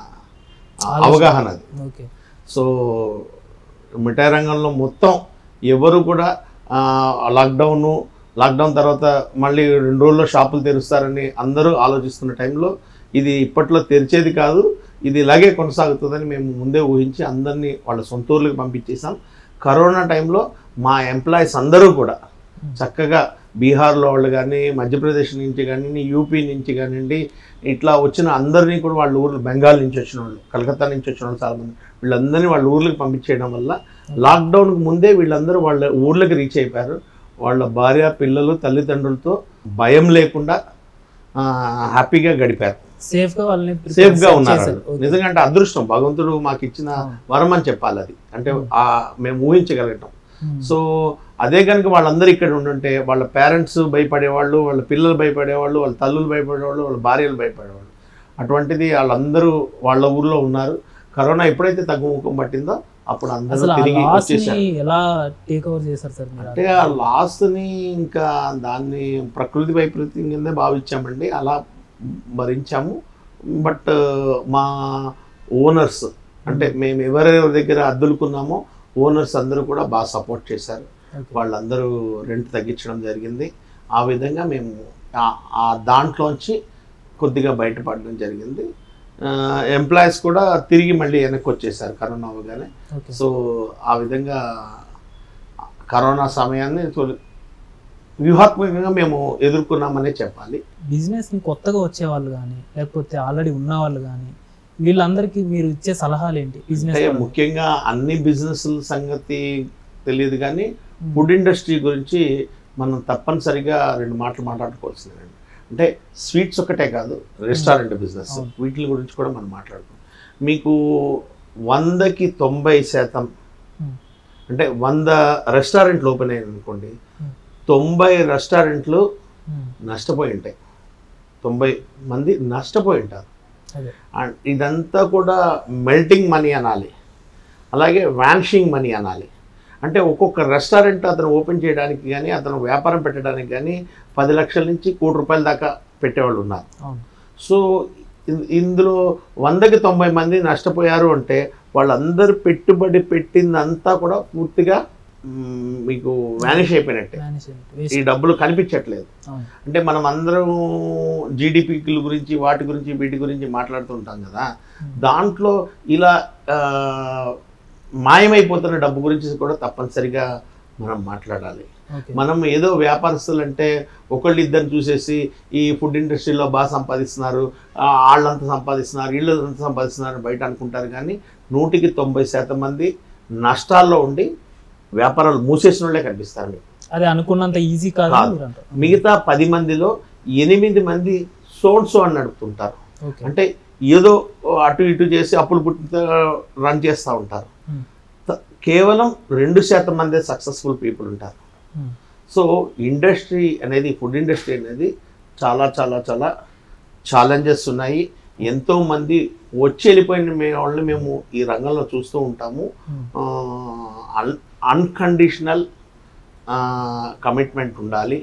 అవగాహన అది ఓకే సో మిఠాయి రంగంలో మొత్తం ఎవరు కూడా ఆ, లాక్డౌను లాక్డౌన్ తర్వాత మళ్ళీ రెండు రోజుల్లో షాపులు తెరుస్తారని అందరూ ఆలోచిస్తున్న టైంలో ఇది ఇప్పట్లో తెరిచేది కాదు ఇది ఇలాగే కొనసాగుతుందని మేము ముందే ఊహించి అందరినీ వాళ్ళ సొంత ఊర్లకు పంపించేసాం కరోనా టైంలో మా ఎంప్లాయీస్ అందరూ కూడా చక్కగా బీహార్లో వాళ్ళు కానీ మధ్యప్రదేశ్ నుంచి కానీ యూపీ నుంచి కానివ్వండి ఇట్లా వచ్చిన అందరినీ కూడా వాళ్ళ ఊర్లు బెంగాల్ నుంచి వచ్చిన వాళ్ళు కలకత్తా నుంచి వచ్చిన వాళ్ళు చాలామంది వీళ్ళందరినీ వాళ్ళ ఊర్లకు పంపించేయడం వల్ల లాక్డౌన్కి ముందే వీళ్ళందరూ వాళ్ళ ఊర్లకు రీచ్ అయిపోయారు వాళ్ళ భార్య పిల్లలు తల్లిదండ్రులతో భయం లేకుండా ఆ, హ్యాపీగా గడిపారు సేఫ్ గా వాళ్ళని prepare సేఫ్ గా set ఉన్నారు చేశారు. వాళ్ళు. Okay. నిజంగా అంటే అదృష్టం భగవంతుడు మాకు ఇచ్చిన అవును. వరం అని చెప్పాలి అది అంటే ఆ మేము ఊహించగలగటం Hmm. సో అదే కనుక వాళ్ళందరూ ఇక్కడ ఉండుంటే వాళ్ళ పేరెంట్స్ భయపడేవాళ్ళు వాళ్ళ పిల్లలు భయపడేవాళ్ళు వాళ్ళ తల్లులు భయపడేవాళ్ళు వాళ్ళ భార్యలు భయపడేవాళ్ళు అటువంటిది వాళ్ళందరూ వాళ్ళ ఊర్లో ఉన్నారు కరోనా ఎప్పుడైతే తగ్గుముఖం పట్టిందో అప్పుడు అందరూ అసలు ఆ తిరిగి లాస్ ని వచ్చేసారు ఎలా టేక్ ఓవర్ చేశారు సార్ మీరు అంటే ఆ లాస్ని ఇంకా దాన్ని ప్రకృతి వైపరీత్యం కిందే భావించామండి అలా భరించాము బట్ మా ఓనర్స్ అంటే మేము ఎవరెవరి దగ్గర అద్దులుకున్నామో ఓనర్స్ అందరూ కూడా బాగా సపోర్ట్ చేశారు Okay. వాళ్ళందరూ రెంట్ తగ్గించడం జరిగింది ఆ విధంగా మేము ఆ- ఆ దాంట్లోంచి కొద్దిగా బయటపడడం జరిగింది ఎంప్లాయీస్ కూడా తిరిగి మళ్ళీ వెనక్కి వచ్చేసారు కరోనా అవగానే Okay. సో ఆ విధంగా కరోనా సమయాన్ని తొలి- వ్యూహాత్మకంగా మేము ఎదుర్కొన్నామనే చెప్పాలి బిజినెస్ ని కొత్తగా వచ్చే వాళ్ళు కానీ లేకపోతే ఆల్రెడీ ఉన్న వాళ్ళు కానీ వీళ్ళందరికీ మీరు ఇచ్చే సలహాలు ఏంటి బిజినెస్ అంటే ముఖ్యంగా అన్ని బిజినెస్ సంగతి తెలియదు కానీ ఫుడ్ ఇండస్ట్రీ గురించి మనం తప్పనిసరిగా రెండు మాటలు మాట్లాడుకోవాల్సిందండి అంటే స్వీట్స్ ఒకటే కాదు రెస్టారెంట్ బిజినెస్ అవును. వీటి గురించి కూడా మనం మాట్లాడుకోం మీకు వందకి తొంభై శాతం అంటే వంద రెస్టారెంట్లు ఓపెన్ అయ్యాయి అనుకోండి Hmm. తొంభై రెస్టారెంట్లు నష్టపోయి ఉంటాయి తొంభై మంది నష్టపోయి ఉంటారు అదే అండ్ ఇదంతా కూడా మెల్టింగ్ మనీ అనాలి అలాగే వ్యాన్షింగ్ మనీ అనాలి అంటే ఒక్కొక్క రెస్టారెంట్ అతను ఓపెన్ చేయడానికి కానీ అతను వ్యాపారం పెట్టడానికి కానీ పది లక్షల నుంచి కోటి రూపాయల దాకా పెట్టేవాళ్ళు ఉన్నారు అవును సో ఇ- ఇందులో వందకి తొంభై మంది నష్టపోయారు అంటే వాళ్ళందరూ పెట్టుబడి పెట్టిందంతా కూడా పూర్తిగా మ్, మీకు వ్యానిష్ అయిపోయినట్టే Vanish అయింది. ఈ Waste. డబ్బులు కనిపించట్లేదు అవును అంటే మనం అందరం జీడిపిల గురించి వాటి గురించి వీటి గురించి మాట్లాడుతుంటాం కదా దాంట్లో ఇలా ఆ, మాయమైపోతున్న డబ్బు గురించి కూడా తప్పనిసరిగా మనం మాట్లాడాలి ఓకే మనం ఏదో వ్యాపారస్తులు అంటే ఒకళ్ళు ఇద్దరు చూసేసి ఈ ఫుడ్ ఇండస్ట్రీలో బాగా సంపాదిస్తున్నారు ఆ, వాళ్ళంతా సంపాదిస్తున్నారు వీళ్ళు అంత సంపాదిస్తున్నారు బయట అనుకుంటారు కానీ నూటికి తొంభై శాతం మంది నష్టాల్లో ఉండి వ్యాపారాలు మూసేసిన వాళ్ళే కనిపిస్తారు మీకు అది అనుకున్నంత ఈజీ కాదు కాదు. మీరు అంటారు మిగతా పది మందిలో ఎనిమిది మంది సోన్సో అని నడుపుతుంటారు ఓకే అంటే ఏదో అటు ఇటు చేసి అప్పులు పుట్టి రన్ చేస్తూ ఉంటారు Hmm. త- కేవలం రెండు శాతం మందే సక్సెస్ఫుల్ పీపుల్ ఉంటారు Hmm. సో ఇండస్ట్రీ అనేది ఫుడ్ ఇండస్ట్రీ అనేది చాలా చాలా చాలా ఛాలెంజెస్ ఉన్నాయి ఎంతో మంది వచ్చి వెళ్ళిపోయిన మే వాళ్ళని మేము ఈ రంగంలో చూస్తూ ఉంటాము Hmm. అన్కండిషనల్ కమిట్మెంట్ ఉండాలి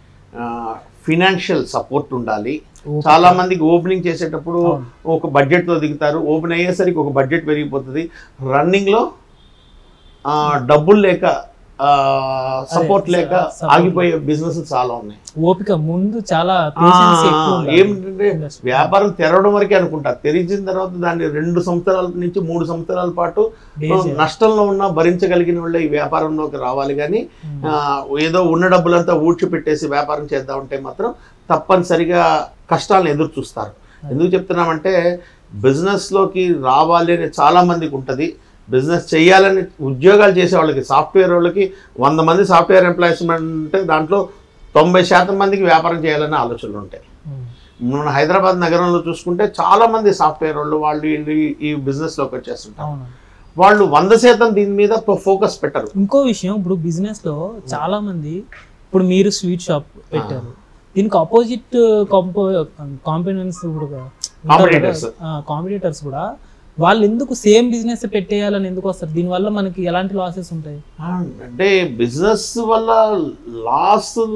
ఫినాన్షియల్ సపోర్ట్ ఉండాలి ఓకే. చాలా మందికి ఓపెనింగ్ చేసేటప్పుడు అవును. ఒక బడ్జెట్ తో దిగుతారు ఓపెన్ అయ్యేసరికి ఒక బడ్జెట్ పెరిగిపోతుంది రన్నింగ్ లో ఆ, డబ్బులు లేక సపోర్ట్ అదే, లేక support ఆగిపోయే బిజినెస్ చాలా ఉన్నాయి ఓపిక ముందు చాలా ఆ, పేషెన్స్ ఎక్కువ ఉండాలి. ఏమిటంటే Industry. వ్యాపారం తెరవడం వరకే అనుకుంటారు తెరిచిన తర్వాత దాన్ని రెండు సంవత్సరాల నుంచి మూడు సంవత్సరాల పాటు Base చేయాలి. నష్టంలో ఉన్న భరించగలిగిన వాళ్ళే ఈ వ్యాపారంలోకి రావాలి కానీ Hmm. ఆ, ఏదో ఉన్న డబ్బులంతా ఊడ్చిపెట్టేసి వ్యాపారం చేద్దామంటే మాత్రం తప్పనిసరిగా కష్టాలను ఎదురు చూస్తారు ఎందుకు చెప్తున్నామంటే బిజినెస్లోకి రావాలి అని చాలా మందికి ఉంటుంది బిజినెస్ చేయాలని ఉద్యోగాలు చేసే వాళ్ళకి సాఫ్ట్వేర్ వాళ్ళకి వంద మంది సాఫ్ట్వేర్ ఎంప్లాయీస్ అంటే దాంట్లో తొంభై శాతం మందికి వ్యాపారం చేయాలనే ఆలోచనలు ఉంటాయి Hmm. మన హైదరాబాద్ నగరంలో చూసుకుంటే చాలా మంది సాఫ్ట్వేర్ వాళ్ళు వాళ్ళు వీళ్ళు ఈ- ఈ బిజినెస్లోకి వచ్చేస్తుంటారు అవును వాళ్ళు వంద శాతం దీని మీద ఫోకస్ పెట్టరు ఇంకో విషయం ఇప్పుడు బిజినెస్ లో చాలా మంది ఇప్పుడు మీరు స్వీట్ షాప్ పెట్టారు దీనికి ఆపోజిట్ కాంపో కాంపినెన్స్ కూడా Competitors. కాంపిటేటర్స్ కూడా వాళ్ళు ఎందుకు సేమ్ బిజినెస్ పెట్టేయాలని ఎందుకు వస్తారు దీనివల్ల మనకి ఎలాంటి లాసెస్ ఉంటాయి అంటే బిజినెస్ వల్ల లాసులు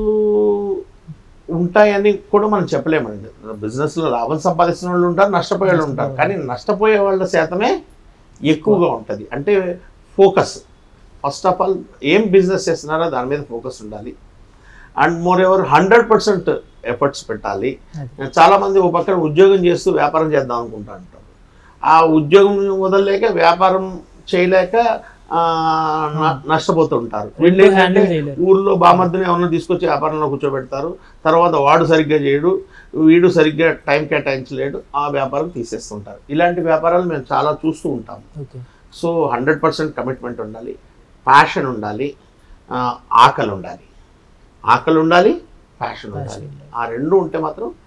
ఉంటాయని కూడా మనం చెప్పలేమండి బిజినెస్లో లాభం సంపాదిస్తున్న వాళ్ళు ఉంటారు నష్టపోయే వాళ్ళు ఉంటారు కానీ నష్టపోయే వాళ్ళ శాతమే ఎక్కువగా ఉంటుంది అంటే ఫోకస్ ఫస్ట్ ఆఫ్ ఆల్ ఏం బిజినెస్ చేస్తున్నారో దాని మీద ఫోకస్ ఉండాలి and moreover hundred percent efforts పెట్టాలి అది. చాలా మంది ఒక పక్కన ఉద్యోగం చేస్తూ వ్యాపారం చేద్దాం అనుకుంటా ఉంటారు ఆ ఉద్యోగం వదలలేక వ్యాపారం చేయలేక ఆ, న- నష్టపోతూ ఉంటారు వీళ్ళు రెండు ఏంటంటే handle చేయలేరు. ఊర్లో బామర్దిని ఎవరినో తీసుకొచ్చి వ్యాపారంలో కూర్చోబెడతారు తర్వాత వాడు సరిగ్గా చేయడు వీడు సరిగ్గా టైం కేటాయించలేడు ఆ వ్యాపారం తీసేస్తుంటారు ఇలాంటి వ్యాపారాలు మేము చాలా చూస్తూ ఉంటాము okay so hundred percent commitment ఉండాలి ప్యాషన్ ఉండాలి ఆ, ఆకలి ఉండాలి ఆకలి ఉండాలి ప్యాషన్ ఉండాలి ఉండాలి. ఆ రెండు ఉంటే మాత్రం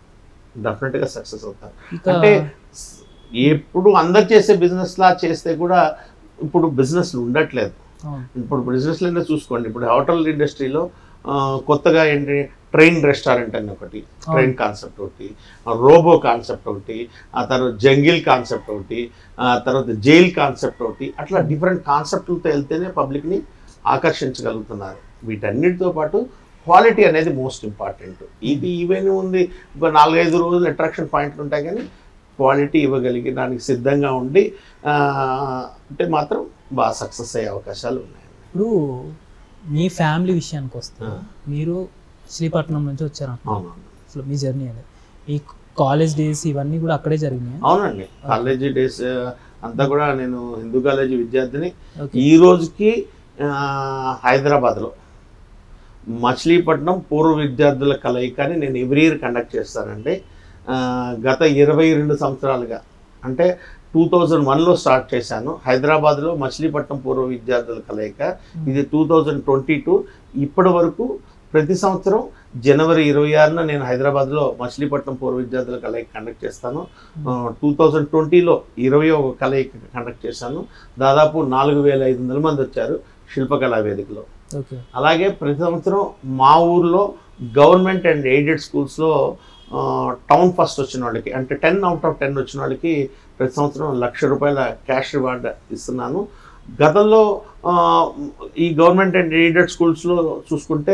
డెఫినెట్గా సక్సెస్ అవుతారు ఇక అంటే స్- ఎప్పుడు అందరు చేసే బిజినెస్ లా చేస్తే కూడా ఇప్పుడు బిజినెస్లు ఉండట్లేదు అవును. ఇప్పుడు బిజినెస్లోనే చూసుకోండి ఇప్పుడు హోటల్ ఇండస్ట్రీలో ఆ, కొత్తగా ఏంటి ట్రైన్ రెస్టారెంట్ అని ఒకటి ట్రైన్ కాన్సెప్ట్ ఒకటి రోబో కాన్సెప్ట్ ఒకటి ఆ తర్వాత జంగిల్ కాన్సెప్ట్ ఒకటి ఆ తర్వాత జైల్ కాన్సెప్ట్ ఒకటి అట్లా డిఫరెంట్ కాన్సెప్ట్లతో వెళ్తేనే పబ్లిక్ని ఆకర్షించగలుగుతున్నారు వీటన్నిటితో పాటు క్వాలిటీ అనేది మోస్ట్ ఇంపార్టెంట్ ఇది ఈవెన్ ఉంది ఒక నాలుగైదు రోజులు అట్రాక్షన్ పాయింట్లు ఉంటాయి కానీ క్వాలిటీ ఇవ్వగలిగి దానికి సిద్ధంగా ఉండి ఆ, అంటే మాత్రం బాగా సక్సెస్ అయ్యే అవకాశాలు ఉన్నాయి ఇప్పుడు మీ ఫ్యామిలీ విషయానికి వస్తే ఆ. మీరు మచిలీపట్నం నుంచి వచ్చారు అవునవును అసలు మీ జర్నీ అనేది ఈ కాలేజ్ డేస్ ఇవన్నీ కూడా అక్కడే జరిగినాయి అవునండి కాలేజీ డేస్ అంతా కూడా నేను హిందూ కాలేజీ విద్యార్థిని ఓకే ఈ రోజుకి ఆ, హైదరాబాద్లో మచిలీపట్నం పూర్వ విద్యార్థుల కలయికని నేను ఎవ్రీ ఇయర్ కండక్ట్ చేస్తానండి ఆ, గత ఇరవై రెండు సంవత్సరాలుగా అంటే టూ థౌజండ్ వన్లో స్టార్ట్ చేశాను హైదరాబాద్లో మచిలీపట్నం పూర్వ విద్యార్థుల కలయిక ఇది టూ థౌజండ్ ట్వంటీ టూ ఇప్పటి వరకు ప్రతి సంవత్సరం జనవరి ఇరవై ఆరున నేను హైదరాబాద్లో మచిలీపట్నం పూర్వ విద్యార్థుల కలయిక కండక్ట్ చేస్తాను టూ థౌజండ్ ట్వంటీలో ఇరవై ఒక కలయిక కండక్ట్ చేశాను దాదాపు నాలుగు వేల ఐదు వందల మంది వచ్చారు శిల్పకళా వేదికలో ఓకే అలాగే ప్రతి సంవత్సరం మా ఊర్లో గవర్నమెంట్ అండ్ ఎయిడెడ్ స్కూల్స్లో టౌన్ ఫస్ట్ వచ్చిన వాళ్ళకి అంటే టెన్ అవుట్ ఆఫ్ టెన్ వచ్చిన వాళ్ళకి ప్రతి సంవత్సరం లక్ష రూపాయల క్యాష్ రివార్డ్ ఇస్తున్నాను గతంలో ఆ, ఈ గవర్నమెంట్ అండ్ ఎయిడెడ్ స్కూల్స్లో చూసుకుంటే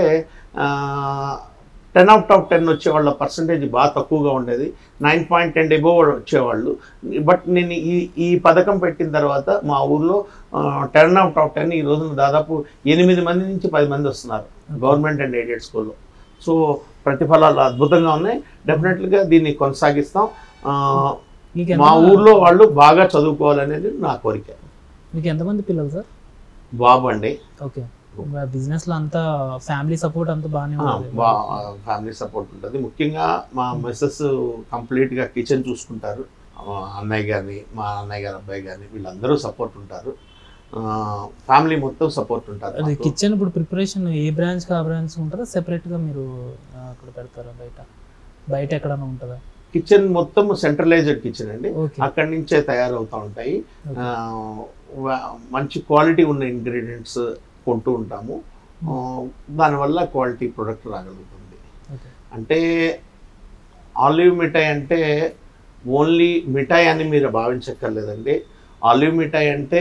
టెన్ అవుట్ ఆఫ్ టెన్ వచ్చే వాళ్ళ పర్సంటేజ్ బాగా తక్కువగా ఉండేది నైన్ పాయింట్ టెన్ ఎబోవ్ వచ్చేవాళ్ళు బట్ నేను ఈ ఈ పథకం పెట్టిన తర్వాత మా ఊర్లో టెన్ అవుట్ ఆఫ్ టెన్ ఈ రోజున దాదాపు ఎనిమిది మంది నుంచి పది మంది వస్తున్నారు గవర్నమెంట్ అండ్ ఎయిడెడ్ స్కూల్లో సో ప్రతిఫలాలు అద్భుతంగా ఉన్నాయి డెఫినెట్గా దీన్ని కొనసాగిస్తాం ఆ, మీకు మా ఎంత ఊర్లో వాళ్ళు బాగా చదువుకోవాలనేది నా కోరిక మీకు ఎంతమంది పిల్లలు సార్ బాబు అండి ఓకే బిజినెస్ లో అంతా ఫ్యామిలీ సపోర్ట్ అంతా బాగానే ఆ, ఉంది బా ఫ్యామిలీ సపోర్ట్ ఉంటుంది ముఖ్యంగా మా మిస్సెస్ కంప్లీట్గా కిచెన్ చూసుకుంటారు మా అన్నయ్య కానీ మా అన్నయ్య గారి అబ్బాయి కానీ వీళ్ళందరూ సపోర్ట్ ఉంటారు ఫ్యామిలీ మొత్తం సపోర్ట్ ఉంటారు అది మాకు. కిచెన్ ఇప్పుడు ప్రిపరేషన్ ఏ బ్రాంచ్ ఆ బ్రాంచ్ ఉంటుందా సెపరేట్ గా మీరు ఆ, అక్కడ పెడతారా బయట బయట ఎక్కడైనా ఉంటుందా కిచెన్ మొత్తం సెంట్రలైజ్డ్ కిచెన్ అండి ఓకే అక్కడి నుంచే తయారవుతూ ఉంటాయి ఓకే. ఆ, వా- మంచి క్వాలిటీ ఉన్న ఇంగ్రీడియంట్స్ కొంటూ ఉంటాము ఆ, దానివల్ల క్వాలిటీ ప్రొడక్ట్ రాగలుగుతుంది ఓకే అంటే ఆలివ్ మిఠాయి అంటే ఓన్లీ మిఠాయి అని మీరు భావించక్కర్లేదండి ఆలివ్ మిఠాయి అంటే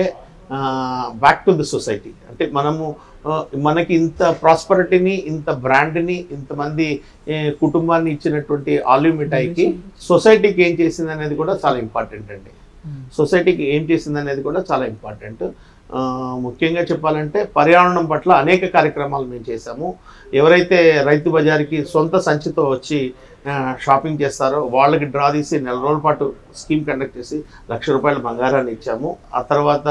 బ్యాక్ టు ది సొసైటీ అంటే మనము ఆ, మనకి ఇంత ప్రాస్పరిటీని ఇంత బ్రాండ్ని ఇంతమంది ఏ, కుటుంబాన్ని ఇచ్చినటువంటి ఆలివ్ మిఠాయికి సొసైటీకి ఏం చేసింది అనేది కూడా చాలా ఇంపార్టెంట్ అండి ఉమ్. సొసైటీకి ఏం చేసింది అనేది కూడా చాలా ఇంపార్టెంట్ ఆ, ముఖ్యంగా చెప్పాలంటే పర్యావరణం పట్ల అనేక కార్యక్రమాలు మేము చేశాము ఎవరైతే రైతు బజార్కి సొంత సంచితో వచ్చి ఆ, షాపింగ్ చేస్తారో వాళ్ళకి డ్రా తీసి నెల రోజుల పాటు స్కీమ్ కండక్ట్ చేసి లక్ష రూపాయల బంగారాన్ని ఇచ్చాము ఆ తర్వాత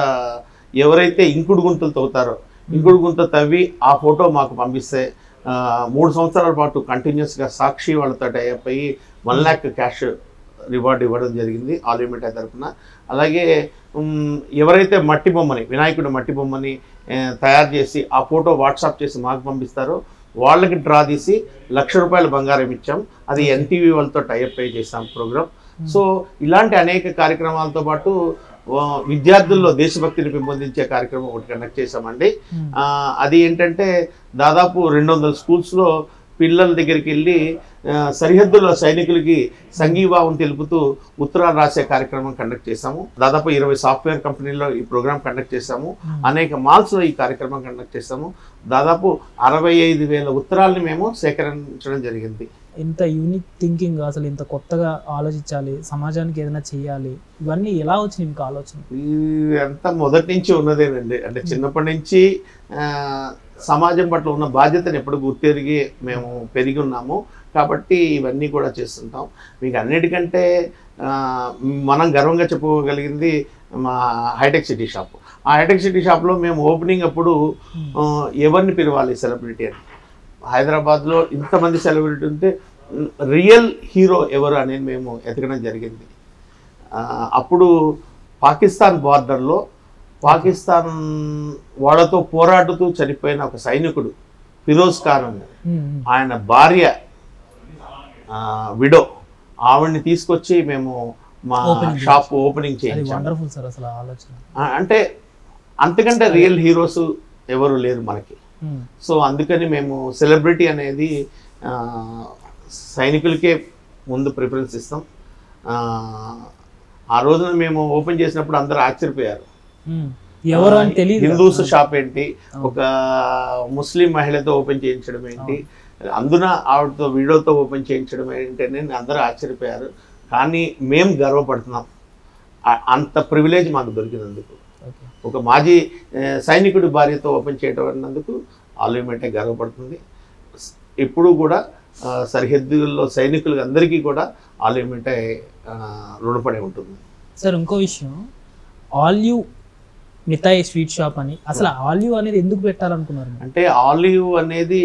ఎవరైతే ఇంకుడు గుంతలు తవ్వుతారో ఇంకుడు గుంత తవ్వి ఆ ఫోటో మాకు పంపిస్తే ఆ, మూడు సంవత్సరాల పాటు కంటిన్యూస్గా సాక్షి వాళ్ళతో టైప్ అయ్యి వన్ ల్యాక్ క్యాష్ రివార్డ్ ఇవ్వడం జరిగింది ఆలిమిటా తరఫున అలాగే ఉమ్, ఎవరైతే మట్టి బొమ్మని వినాయకుడి మట్టి బొమ్మని ఆ, తయారు చేసి ఆ ఫోటో వాట్సాప్ చేసి మాకు పంపిస్తారో వాళ్ళకి డ్రా తీసి లక్ష రూపాయల బంగారం ఇచ్చాం అది ఎన్టీవీ వాళ్ళతో టైప్ అయ్యి చేసాం ప్రోగ్రామ్ సో ఇలాంటి అనేక కార్యక్రమాలతో పాటు ఆ, విద్యార్థుల్లో దేశభక్తిని పెంపొందించే కార్యక్రమం ఒకటి కండక్ట్ చేశామండి ఉమ్. ఆ, అది ఏంటంటే దాదాపు రెండు వందల స్కూల్స్లో పిల్లల దగ్గరికి వెళ్ళి ఆ, సరిహద్దుల సైనికులకి సంఘీభావం తెలుపుతూ ఉత్తరాలు రాసే కార్యక్రమం కండక్ట్ చేశాము దాదాపు ఇరవై సాఫ్ట్వేర్ కంపెనీల్లో ఈ ప్రోగ్రామ్ కండక్ట్ చేశాము అనేక మాల్స్లో ఈ కార్యక్రమం కండక్ట్ చేశాము దాదాపు అరవై ఐదు వేల ఉత్తరాలని మేము సేకరించడం జరిగింది ఇంత యూనిక్ థింకింగ్ అసలు ఇంత కొత్తగా ఆలోచించాలి సమాజానికి ఏదైనా చేయాలి ఇవన్నీ ఎలా వచ్చినాయి మీకు ఆలోచన ఇది అంతా మొదటి నుంచి ఉన్నదేనండి అంటే చిన్నప్పటి నుంచి ఆ, సమాజం పట్ల ఉన్న బాధ్యతను ఎప్పుడు గుర్తెరిగి మేము పెరిగి ఉన్నాము కాబట్టి ఇవన్నీ కూడా చేస్తుంటాం మీకు అన్నిటికంటే ఆ, మనం గర్వంగా చెప్పుకోగలిగింది మా హైటెక్ సిటీ షాప్ ఆ హైటెక్ సిటీ షాప్లో మేము ఓపెనింగ్ అప్పుడు ఆ, ఎవరిని పిలవాలి సెలబ్రిటీ అని హైదరాబాద్లో ఇంతమంది సెలబ్రిటీ ఉంటే రియల్ హీరో ఎవరు అనేది మేము ఎతకడం జరిగింది ఆ, అప్పుడు పాకిస్తాన్ బార్డర్లో పాకిస్తాన్ వాళ్ళతో పోరాడుతూ చనిపోయిన ఒక సైనికుడు ఫిరోజ్ ఖాన్ అని ఉమ్, ఉమ్. ఆయన భార్య విడో ఆవిడ్ని తీసుకొచ్చి మేము మా Opening షాప్ ఓపెనింగ్ అది చేయించాము వండర్ఫుల్ సార్ అసలు ఆ ఆలోచన ఆ, అంటే అంతకంటే రియల్ హీరోస్ ఎవరు లేరు మనకి ఉమ్, సో అందుకని మేము సెలబ్రిటీ అనేది ఆ, సైనికులకే ముందు ప్రిఫరెన్స్ ఇస్తాం ఆ, ఆ రోజున మేము ఓపెన్ చేసినప్పుడు అందరూ ఆశ్చర్యపోయారు ఉమ్. ఎవరు అని తెలియదు హిందూస్ షాప్ ఏంటి ఒక ముస్లిం మహిళతో ఓపెన్ చేయించడం ఏంటి అందున ఆవిడతో వీడియోతో ఓపెన్ చేయించడం ఏంటి అని అందరూ ఆశ్చర్యపోయారు కానీ మేము గర్వపడుతున్నాం ఆ- అంత ప్రివిలేజ్ మాకు దొరికినందుకు ఓకే ఒక మాజీ ఆ, సైనికుడి భార్యతో ఓపెన్ చేయడం అన్నందుకు ఆలిమెంటే గర్వపడుతుంది స్- ఎప్పుడూ కూడా ఆ, సరిహద్దుల్లో సైనికులు అందరికీ కూడా ఆలిమెంటే రుణపడి ఉంటుంది సార్ ఇంకో విషయం ఆలివ్ మిఠాయి స్వీట్ షాప్ అని అసలు ఆలివ్ అనేది ఎందుకు పెట్టాలనుకున్నారు మీరు? అంటే ఆలివ్ అనేది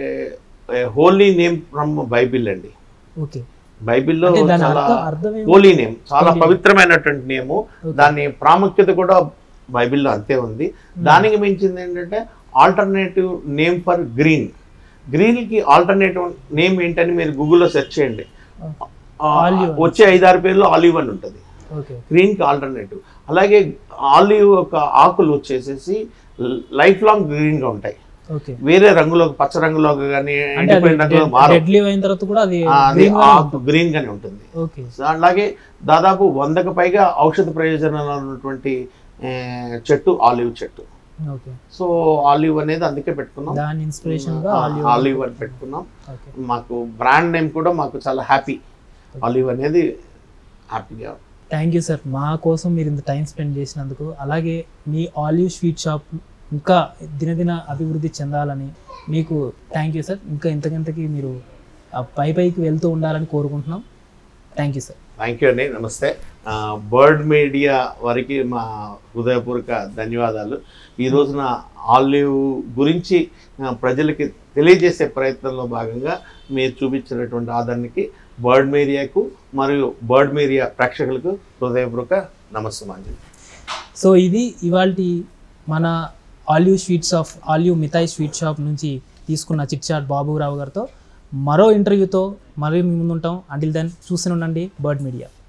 హోలీ నేమ్ ఫ్రమ్ బైబిల్ అండి ఓకే బైబిల్లో అంటే దాని చాలా అర్థం అర్థం ఏమి? హోలీ నేమ్ చాలా Holy name. పవిత్రమైనటువంటి నేము Okay. దాని ప్రాముఖ్యత కూడా బైబిల్లో అంతే ఉంది దానికి మించింది ఏంటంటే ఆల్టర్నేటివ్ నేమ్ ఫర్ గ్రీన్ గ్రీన్కి ఆల్టర్నేటివ్ నేమ్ ఏంటని మీరు గూగుల్లో సెర్చ్ చేయండి ఆ, Olive. వచ్చే ఐదారు పేర్లు ఆలివ్ అని ఉంటుంది ఓకే గ్రీన్కి ఆల్టర్నేటివ్ అలాగే ఆలివ్ యొక్క ఆకులు వచ్చేసేసి లైఫ్ లాంగ్ గ్రీన్గా ఉంటాయి ఓకే వేరే రంగులో పచ్చ రంగులో కానీ అంటే అది ఎండిపోయిన రంగులో మారవు డెడ్ లీవ్ అయిన తర్వాత కూడా అది ఆ, అది green గానే ఆకు ఉంటుంది. గ్రీన్ గానే ఉంటుంది ఓకే సో అలాగే దాదాపు వందకు పైగా ఔషధ ప్రయోజనాలు ఉన్నటువంటి ఏ, చెట్టు ఆలివ్ చెట్టు ఓకే సో ఆలివ్ అనేది అందుకే పెట్టుకున్నాం దాని ఇన్స్పిరేషన్ గా ఆ, ఆలివ్ ఆలివ్ అని పెట్టుకున్నాం ఓకే మాకు బ్రాండ్ నేమ్ కూడా మాకు చాలా హ్యాపీ ఆలివ్ అనేది హ్యాపీగా థ్యాంక్ యూ సార్ మా కోసం మీరు ఇంత టైం స్పెండ్ చేసినందుకు అలాగే మీ ఆలివ్ స్వీట్ షాప్ ఇంకా దినదిన అభివృద్ధి చెందాలని మీకు థ్యాంక్ యూ సార్ ఇంకా ఇంతకింతకి మీరు ఆ పై పైకి వెళ్తూ ఉండాలని కోరుకుంటున్నాం thank you sir thank you అండి నమస్తే ఆ, బర్డ్ మీడియా వారికి మా హృదయపూర్వక ధన్యవాదాలు ఈ రోజున ఆలివ్ గురించి ఆ, ప్రజలకి తెలియజేసే ప్రయత్నంలో భాగంగా మీరు చూపించినటువంటి ఆదరణకి బర్డ్ మీడియాకు మరియు బర్డ్ మీడియా ప్రేక్షకులకు హృదయపూర్వక నమస్సుమాంజలి సో ఇది ఇవాళ మన Olive sweet shop Olive Mithai sweet shop నుంచి తీసుకున్న చిట్చాట్ బాబురావు గారితో మరో ఇంటర్వ్యూతో మరీ మీ ముందు ఉంటాం అంటిల్ దెన్ చూస్తూనే ఉండండి బర్డ్ మీడియా